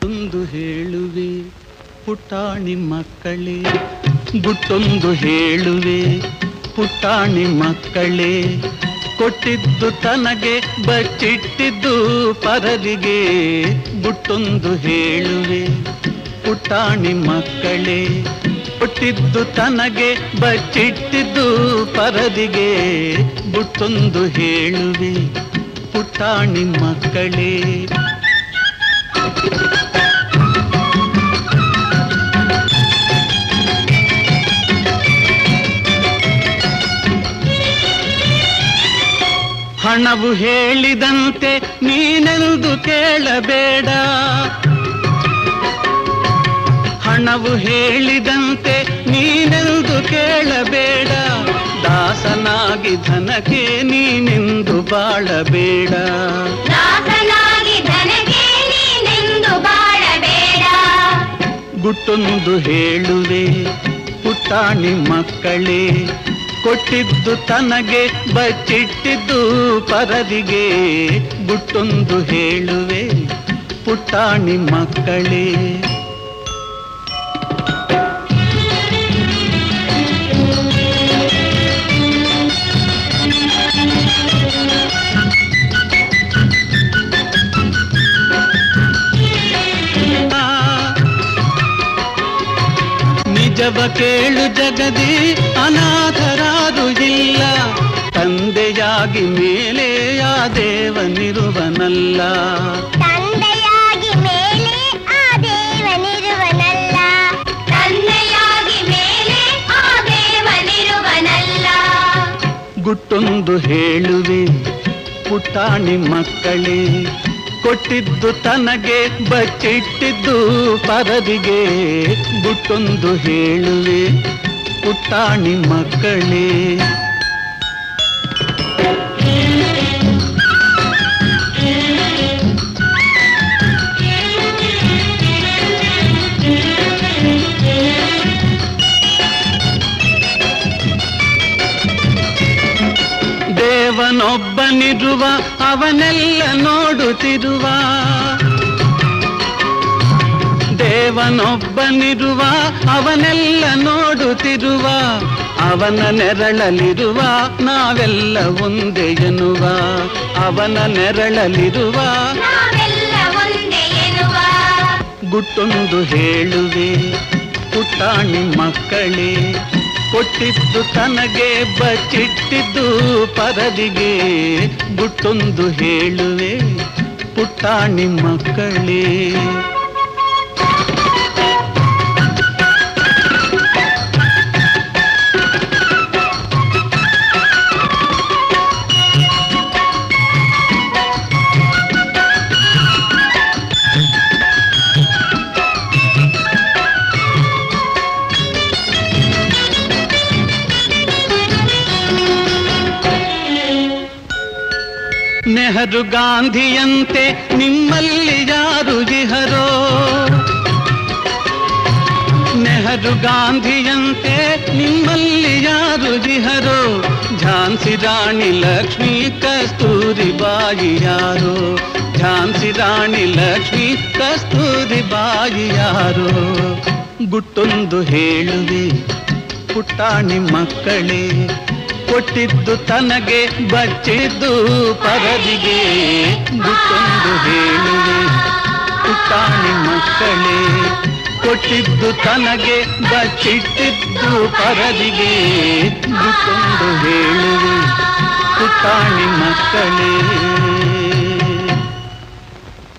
ಗುಟ್ಟೊಂದು ಹೇಳುವೆ ಪುಟಾಣಿ ಮಕ್ಕಳೇ ಗುಟ್ಟೊಂದು ಹೇಳುವೆ ಪುಟಾಣಿ ಮಕ್ಕಳೇ ಕೊಟ್ಟಿದ್ದು ತನಗೆ ಬಚ್ಚಿಟ್ಟಿದ್ದು ಪರರಿಗೆ ಗುಟ್ಟೊಂದು ಹೇಳುವೆ ಪುಟಾಣಿ ಮಕ್ಕಳೇ ಕೊಟ್ಟಿದ್ದು ತನಗೆ ಬಚ್ಚಿಟ್ಟಿದ್ದು ಪರದಿಗೆ ಗುಟ್ಟೊಂದು ಹೇಳುವೆ ಪುಟಾಣಿ ಮಕ್ಕಳೇ ಹಣವು ಹೇಳಿದಂತೆ ನೀನೆಂದು ಕೇಳಬೇಡ ಹಣವು ಹೇಳಿದಂತೆ ನೀನೆಂದು ಕೇಳಬೇಡ ದಾಸನಾಗಿ ಧನಕ್ಕೆ ನೀನೆಂದು ಬಾಳಬೇಡ ದಾಸನಾಗಿ ಧನಕ್ಕೆ ನೀನೆಂದು ಬಾಳಬೇಡ ಗುಟ್ಟೊಂದು ಹೇಳುವೆ ಪುಟಾಣಿ ಮಕ್ಕಳೇ ಕೊಟ್ಟಿದ್ದು ತನಗೆ ಬಚ್ಚಿಟ್ಟಿದ್ದು ಪರದಿಗೆ ಗುಟ್ಟೊಂದು ಹೇಳುವೆ ಪುಟಾಣಿ ಮಕ್ಕಳೇ ನಿಜವ ಕೇಳು ಜಗದಿ ಅನಾಥರಾರು ಇಲ್ಲ ತಂದೆಯಾಗಿ ಮೇಲೆ ಆ ದೇವನಿರುವನಲ್ಲ ತಂದೆಯಾಗಿ ಮೇಲೆ ಆ ದೇವನಿರುವನಲ್ಲ ತಂದೆಯಾಗಿ ಮೇಲೆ ಆ ದೇವನಿರುವನಲ್ಲ ಗುಟ್ಟೊಂದು ಹೇಳುವೆ ಪುಟಾಣಿ ಮಕ್ಕಳೇ ಕೊಟ್ಟಿದ್ದು ತನಗೆ ಬಚ್ಚಿಟ್ಟಿದ್ದು ಪರದಿಗೆ ಗುಟ್ಟೊಂದು ಹೇಳುವೆ ಪುಟಾಣಿ ಮಕ್ಕಳೇ ದೇವನೊಬ್ಬನಿರುವ ಅವನೆಲ್ಲ ನೋಡುತ್ತಿರುವ ದೇವನೊಬ್ಬನಿರುವ ಅವನೆಲ್ಲ ನೋಡುತ್ತಿರುವ ಅವನ ನೆರಳಲಿರುವ ನಾವೆಲ್ಲ ಒಂದೇ ಎನ್ನುವ ಅವನ ನೆರಳಲಿರುವ ನಾವೆಲ್ಲ ಒಂದೇ ಎನ್ನುವ ಗುಟ್ಟೊಂದು ಹೇಳುವೆ ಪುಟಾಣಿ ಮಕ್ಕಳೇ ಕೊಟ್ಟಿದ್ದು ತನಗೆ ಬಚ್ಚಿಟ್ಟಿದ್ದು ಪರದಿಗೆ ಗುಟ್ಟೊಂದು ಹೇಳುವೆ ಪುಟಾಣಿ ಮಕ್ಕಳೇ ನೆಹರು ಗಾಂಧಿಯಂತೆ ನಿಮ್ಮಲ್ಲಿ ಯಾರು ಇಹರೋ ನೆಹರು ಗಾಂಧಿಯಂತೆ ನಿಮ್ಮಲ್ಲಿ ಯಾರು ಇಹರೋ ಝಾನ್ಸಿ ರಾಣಿ ಲಕ್ಷ್ಮೀ ಕಸ್ತೂರಿ ಬಾಯಿ ಯಾರು ಝಾನ್ಸಿ ರಾಣಿ ಲಕ್ಷ್ಮೀ ಕಸ್ತೂರಿ ಬಾಯಿ ಯಾರು ಗುಟ್ಟೊಂದು ಹೇಳುವೆ ಪುಟಾಣಿ ಮಕ್ಕಳೇ ಕೊಟ್ಟಿದ್ದು ತನಗೆ ಬಚ್ಚಿದ್ದು ಪರದಿಗೆ ಗುಟ್ಟೊಂದು ಹೇಳುವೆ ಪುಟಾಣಿ ಮಕ್ಕಳೇ ಕೊಟ್ಟಿದ್ದು ತನಗೆ ಬಚ್ಚಿಟ್ಟಿದ್ದು ಪರದಿಗೆ ಗುಟ್ಟೊಂದು ಹೇಳುವೆ ಪುಟಾಣಿ ಮಕ್ಕಳೇ